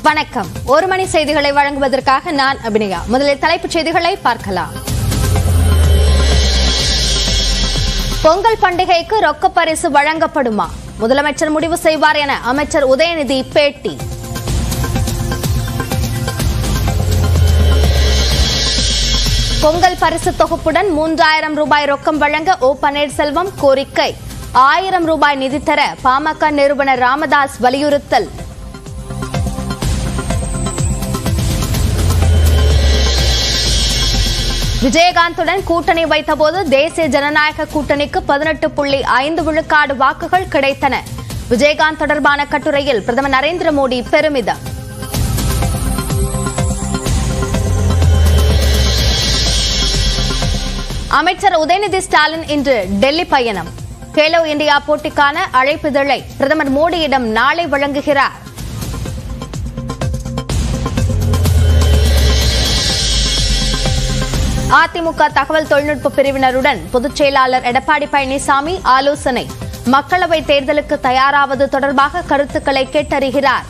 வணக்கம் ஒரு மணி செய்திகளை வழங்குவதற்காக நான் அபிநயா முதலில் தலைப்புச் செய்திகளை பார்க்கலாம் பொங்கல் பண்டிகைக்கு ரொக்க பரிசு வழங்கப்படுமா முதலமைச்சர் முடிவு செய்வார் என அமைச்சர் உதயநிதி பேட்டி பொங்கல் பரிசு தொகுப்புடன் மூன்றாயிரம் ரூபாய் ரொக்கம் வழங்க ஓ பன்னீர்செல்வம் கோரிக்கை ஆயிரம் ரூபாய் நிதி தர பாமக நிறுவனர் ராமதாஸ் வலியுறுத்தல் விஜயகாந்துடன் கூட்டணி வைத்தபோது தேசிய ஜனநாயக கூட்டணிக்கு பதினெட்டு புள்ளி ஐந்து விழுக்காடு வாக்குகள் கிடைத்தன விஜயகாந்த் தொடர்பான கட்டுரையில் பிரதமர் நரேந்திர மோடி பெருமிதம் அமைச்சர் உதயநிதி ஸ்டாலின் இன்று டெல்லி பயணம் கேலோ இந்தியா போட்டிக்கான அழைப்பிதழை பிரதமர் மோடியிடம் நாளை வழங்குகிறார் அதிமுக தகவல் தொழில்நுட்ப பிரிவினருடன் பொதுச் செயலாளர் எடப்பாடி பழனிசாமி ஆலோசனை மக்களவை தேர்தலுக்கு தயாராவது தொடர்பாக கருத்துக்களை கேட்டறிகிறார்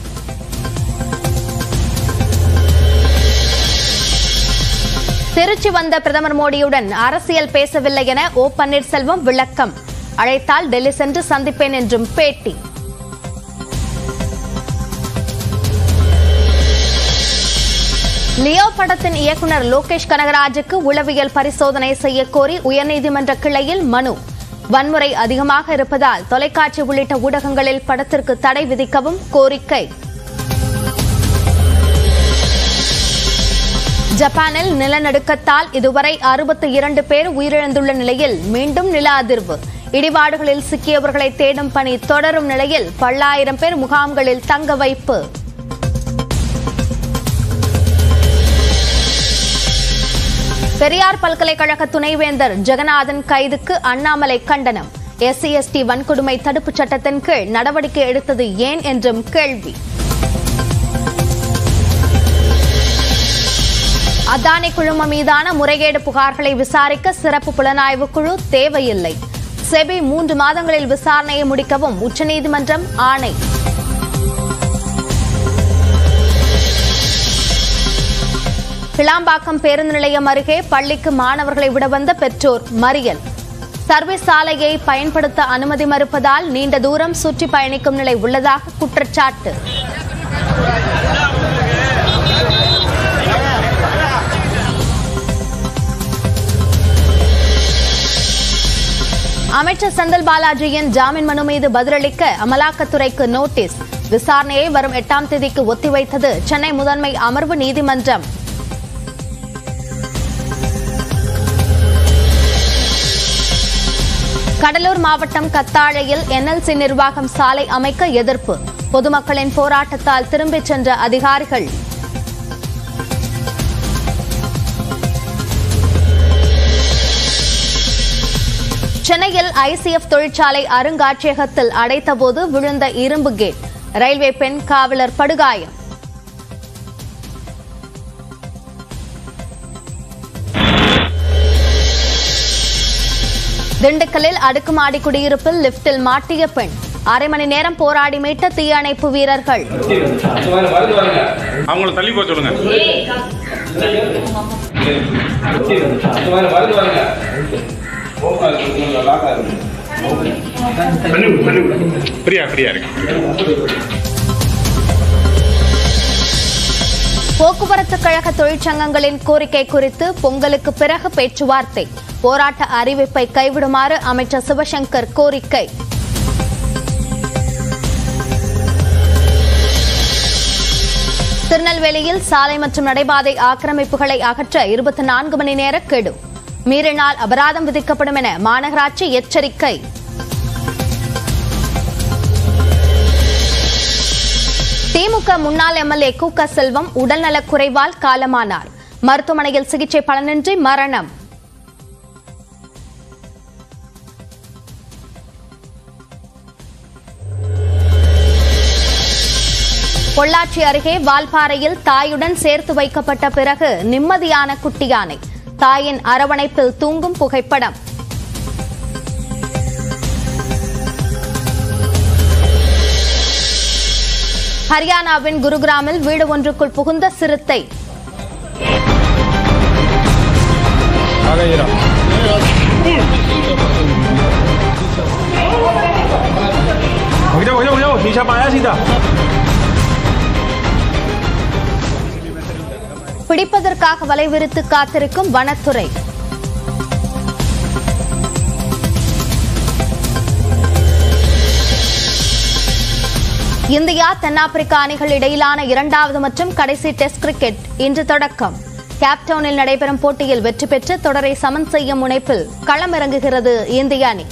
திருச்சி வந்த பிரதமர் மோடியுடன் அரசியல் பேசவில்லை என ஓ பன்னீர்செல்வம் விளக்கம் அழைத்தால் டெல்லி சென்று சந்திப்பேன் என்றும் பேட்டி லியோ படத்தின் இயக்குனர் லோகேஷ் கனகராஜுக்கு உளவியல் பரிசோதனை செய்ய கோரி உயர்நீதிமன்ற கிளையில் மனு வன்முறை அதிகமாக இருப்பதால் தொலைக்காட்சி உள்ளிட்ட ஊடகங்களில் படத்திற்கு தடை விதிக்கவும் கோரிக்கை ஜப்பானில் நிலநடுக்கத்தால் இதுவரை அறுபத்தி இரண்டு பேர் உயிரிழந்துள்ள நிலையில் மீண்டும் நில அதிர்வு இடிபாடுகளில் சிக்கியவர்களை தேடும் பணி தொடரும் நிலையில் பல்லாயிரம் பேர் முகாம்களில் தங்க வைப்பு பெரியார் பல்கலைக்கழக துணைவேந்தர் ஜெகநாதன் கைதுக்கு அண்ணாமலை கண்டனம் எஸ்சி எஸ்டி வன்கொடுமை தடுப்புச் சட்டத்தின் கீழ் நடவடிக்கை எடுத்தது ஏன் என்றும் கேள்வி அதானி குழுமம் மீதான முறைகேடு புகார்களை விசாரிக்க சிறப்பு புலனாய்வு குழு தேவையில்லை செபி மூன்று மாதங்களில் விசாரணையை முடிக்கவும் உச்சநீதிமன்றம் ஆணை கிளாம்பாக்கம் பேருந்து நிலையம் அருகே பள்ளிக்கு மாணவர்களை விட வந்த பெற்றோர் மறியல் சர்வீஸ் சாலையை பயன்படுத்த அனுமதி மறுப்பதால் நீண்ட தூரம் சுற்றி பயணிக்கும் நிலை உள்ளதாக குற்றச்சாட்டு அமைச்சர் செந்தில் பாலாஜியின் ஜாமீன் மனு மீது பதிலளிக்க அமலாக்கத்துறைக்கு நோட்டீஸ் விசாரணையை வரும் எட்டாம் தேதிக்கு ஒத்திவைத்தது சென்னை முதன்மை அமர்வு நீதிமன்றம் கடலூர் மாவட்டம் கத்தாழையில் என்எல்சி நிர்வாகம் சாலை அமைக்க எதிர்ப்பு பொதுமக்களின் போராட்டத்தால் திரும்பிச் சென்ற அதிகாரிகள் சென்னையில் ஐசிஎஃப் தொழிற்சாலை அருங்காட்சியகத்தில் அடைத்தபோது விழுந்த இரும்பு கேட் ரயில்வே பெண் காவலர் படுகாயம் திண்டுக்கல்லில் அடுக்குமாடி குடியிருப்பில் லிப்டில் மாட்டிய பெண் அரை மணி நேரம் போராடி மீட்ட தீயணைப்பு வீரர்கள் அவங்கள தள்ளி போக சொல்லுங்க பிரியா பிரியா இருக்கு போக்குவரத்து கழக தொழிற்சங்கங்களின் கோரிக்கை குறித்து பொங்கலுக்கு பிறகு பேச்சுவார்த்தை போராட்ட அறிவிப்பை கைவிடுமாறு அமைச்சர் சிவசங்கர் கோரிக்கை திருநெல்வேலியில் சாலை மற்றும் நடைபாதை ஆக்கிரமிப்புகளை அகற்ற இருபத்தி நான்கு மணி நேர கெடு மீறினால் அபராதம் விதிக்கப்படும் என மாநகராட்சி எச்சரிக்கை திமுக முன்னாள் எம்எல்ஏ கூக்க செல்வம் உடல்நலக் குறைவால் காலமானார் மருத்துவமனையில் சிகிச்சை பலனின்றி மரணம் பொள்ளாச்சி அருகே வால்பாறையில் தாயுடன் சேர்த்து வைக்கப்பட்ட பிறகு நிம்மதியான குட்டி யானை தாயின் அரவணைப்பில் தூங்கும் புகைப்படம் ஹரியானாவின் குருகிராமில் வீடு ஒன்றுக்குள் புகுந்த சிறுத்தை आ गया ये रहा भाग जाओ भाग जाओ भाग जाओ शीशा पाया सीधा பிடிப்பதற்காக வலைவிரித்து காத்திருக்கும் வனத்துறை இந்தியா தென்னாப்பிரிக்கா அணிகள் இடையிலான இரண்டாவது மற்றும் கடைசி டெஸ்ட் கிரிக்கெட் இன்று தொடக்கம் கேப்டவுனில் நடைபெறும் போட்டியில் வெற்றி பெற்று தொடரை சமன் செய்யும் முனைப்பில் களமிறங்குகிறது இந்திய அணி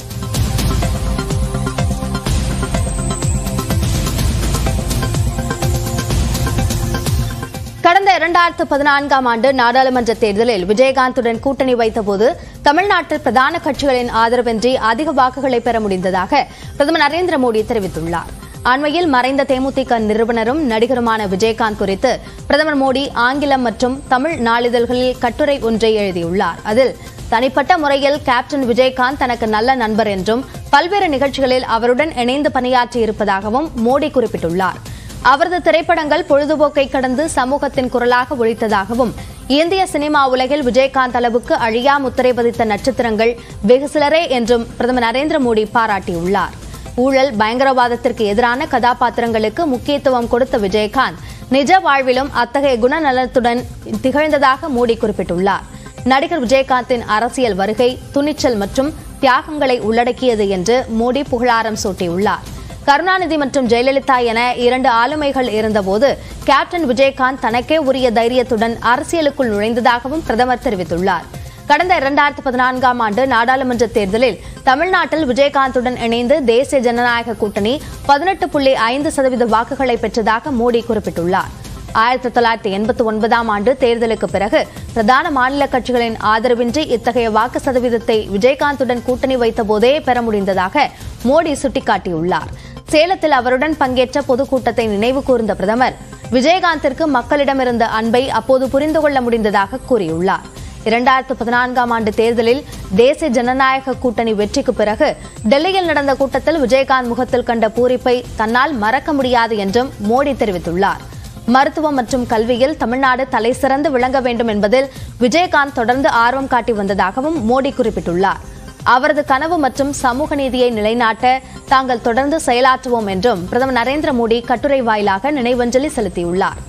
கடந்த இரண்டாயிரத்து பதினான்காம் ஆண்டு நாடாளுமன்ற தேர்தலில் விஜயகாந்துடன் கூட்டணி வைத்தபோது தமிழ்நாட்டில் பிரதான கட்சிகளின் ஆதரவின்றி அதிக வாக்குகளை பெற முடிந்ததாக பிரதமர் நரேந்திர மோடி தெரிவித்துள்ளார் அண்மையில் மறைந்த தேமுதிக நிறுவனரும் நடிகருமான விஜயகாந்த் குறித்து பிரதமர் மோடி ஆங்கிலம் மற்றும் தமிழ் நாளிதழ்களில் கட்டுரை ஒன்றை எழுதியுள்ளார் அதில் தனிப்பட்ட முறையில் கேப்டன் விஜயகாந்த் தனக்கு நல்ல நண்பர் என்றும் பல்வேறு நிகழ்ச்சிகளில் அவருடன் இணைந்து பணியாற்றி இருப்பதாகவும் மோடி குறிப்பிட்டுள்ளார் அவரது திரைப்படங்கள் பொழுதுபோக்கை கடந்து சமூகத்தின் குரலாக ஒழித்ததாகவும் இந்திய சினிமா உலகில் விஜயகாந்த் அளவுக்கு அழியா முத்திரை பதித்த நட்சத்திரங்கள் வெகு சிலரே என்றும் பிரதமர் நரேந்திர மோடி பாராட்டியுள்ளார் ஊழல் பயங்கரவாதத்திற்கு எதிரான கதாபாத்திரங்களுக்கு முக்கியத்துவம் கொடுத்த விஜயகாந்த் நிஜ வாழ்விலும் அத்தகைய குணநலத்துடன் திகழ்ந்ததாக மோடி குறிப்பிட்டுள்ளார் நடிகர் விஜயகாந்தின் அரசியல் வருகை துணிச்சல் மற்றும் தியாகங்களை உள்ளடக்கியது என்று மோடி புகழாரம் சூட்டியுள்ளார் கருணாநிதி மற்றும் ஜெயலலிதா என இரண்டு ஆளுமைகள் இருந்தபோது கேப்டன் விஜயகாந்த் தனக்கே உரிய தைரியத்துடன் அரசியலுக்குள் நுழைந்ததாகவும் பிரதமர் தெரிவித்துள்ளார் கடந்த இரண்டாயிரத்து பதினான்காம் ஆண்டு நாடாளுமன்ற தேர்தலில் தமிழ்நாட்டில் விஜயகாந்துடன் இணைந்து தேசிய ஜனநாயக கூட்டணி பதினெட்டு புள்ளி ஐந்து சதவீத வாக்குகளை பெற்றதாக மோடி குறிப்பிட்டுள்ளார் ஆயிரத்தி தொள்ளாயிரத்தி எண்பத்தி ஒன்பதாம் ஆண்டு தேர்தலுக்கு பிறகு பிரதான மாநில கட்சிகளின் ஆதரவின்றி இத்தகைய வாக்கு சதவீதத்தை விஜயகாந்துடன் கூட்டணி வைத்தபோதே பெற முடிந்ததாக மோடி சுட்டிக்காட்டியுள்ளார் சேலத்தில் அவருடன் பங்கேற்ற பொதுக்கூட்டத்தை நினைவு கூர்ந்த பிரதமர் விஜயகாந்திற்கு மக்களிடமிருந்த அன்பை அப்போது புரிந்து கொள்ள முடிந்ததாக கூறியுள்ளார் இரண்டாயிரத்து பதினான்காம் ஆண்டு தேர்தலில் தேசிய ஜனநாயக கூட்டணி வெற்றிக்கு பிறகு டெல்லியில் நடந்த கூட்டத்தில் விஜயகாந்த் முகத்தில் கண்ட பூரிப்பை தன்னால் மறக்க முடியாது என்றும் மோடி தெரிவித்துள்ளார் மருத்துவம் மற்றும் கல்வியில் தமிழ்நாடு தலைசிறந்து விளங்க வேண்டும் என்பதில் விஜயகாந்த் தொடர்ந்து ஆர்வம் காட்டி வந்ததாகவும் மோடி குறிப்பிட்டுள்ளார் அவரது கனவு மற்றும் சமூக நீதியை நிலைநாட்ட தாங்கள் தொடர்ந்து செயலாற்றுவோம் என்றும் பிரதமர் நரேந்திர மோடி கட்டுரை வாயிலாக நினைவஞ்சலி செலுத்தியுள்ளார்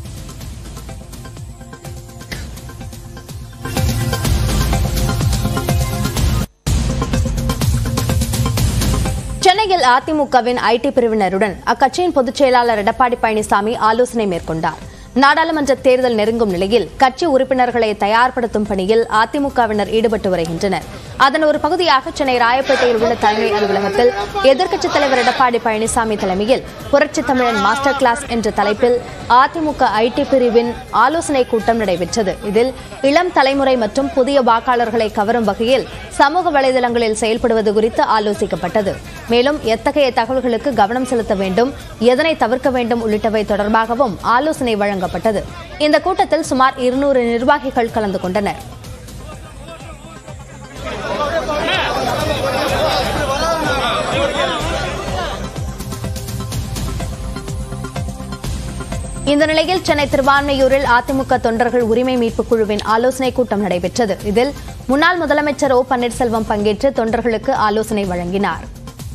சென்னையில் அதிமுகவின் ஐடி பிரிவினருடன் அக்கட்சியின் பொதுச் செயலாளர் எடப்பாடி பழனிசாமி ஆலோசனை மேற்கொண்டார் நாடாளுமன்ற தேர்தல் நெருங்கும் நிலையில் கட்சி உறுப்பினர்களை தயார்படுத்தும் பணியில் அதிமுகவினர் ஈடுபட்டு வருகின்றனர் அதன் ஒரு பகுதியாக சென்னை ராயப்பேட்டையில் உள்ள தலைமை அலுவலகத்தில் எதிர்க்கட்சித் தலைவர் எடப்பாடி பழனிசாமி தலைமையில் புரட்சி தமிழன் மாஸ்டர் கிளாஸ் என்ற தலைப்பில் அதிமுக ஐடி பிரிவின் ஆலோசனை கூட்டம் நடைபெற்றது இதில் இளம் தலைமுறை மற்றும் புதிய வாக்காளர்களை கவரும் வகையில் சமூக வலைதளங்களில் செயல்படுவது குறித்து ஆலோசிக்கப்பட்டது மேலும் எத்தகைய தகவல்களுக்கு கவனம் செலுத்த வேண்டும் எதனை தவிர்க்க வேண்டும் உள்ளிட்டவை தொடர்பாகவும் ஆலோசனை வழங்கப்பட்டது இந்த கூட்டத்தில் சுமார் இருநூறு நிர்வாகிகள் கலந்து கொண்டனர் இந்த நிலையில் சென்னை திருவான்மையூரில் அதிமுக தொண்டர்கள் உரிமை மீட்புக் குழுவின் ஆலோசனை கூட்டம் நடைபெற்றது இதில் முன்னாள் முதலமைச்சர் ஓ பன்னீர்செல்வம் பங்கேற்று தொண்டர்களுக்கு ஆலோசனை வழங்கினார்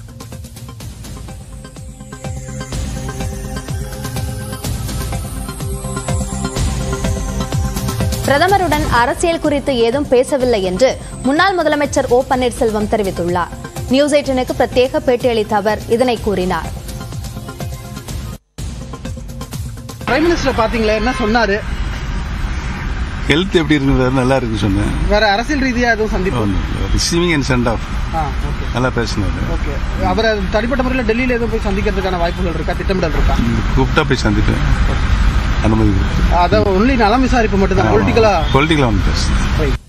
பிரதமருடன் அரசியல் குறித்து ஏதும் பேசவில்லை என்று முன்னாள் முதலமைச்சர் ஓ பன்னீர்செல்வம் தெரிவித்துள்ளார் நியூஸ் எயிட்டனுக்கு பிரத்யேக பேட்டியளித்த அவர் இதனை கூறினார் பிரைம் மினிஸ்டர் பாத்தீங்களா என்ன சொன்னாரு ஹெல்த் எப்படி இருக்குன்றது நல்லா இருக்குன்னு சொன்னேன் வேற அரசியல் ரீதியா எதுவும் சந்திப்பு ரிசீவிங் அண்ட் சென்ட் ஆஃப் ஆ, ஓகே நல்லா பேசினாரு ஓகே அவரை தனிப்பட்ட முறையில் டெல்லியில எதுவும் போய் சந்திக்கிறதுக்கான வாய்ப்புகள் இருக்கா திட்டமிடல் இருக்கா கூப்பிட்டா போய் சந்திப்பேன் அனுமதி கொடுத்து அதான் ஒன்லி நலம் விசாரிப்பு மட்டும்தான் பொலிட்டிக்கலா பொலிட்டிக்கலாக வந்து பேசுறேன்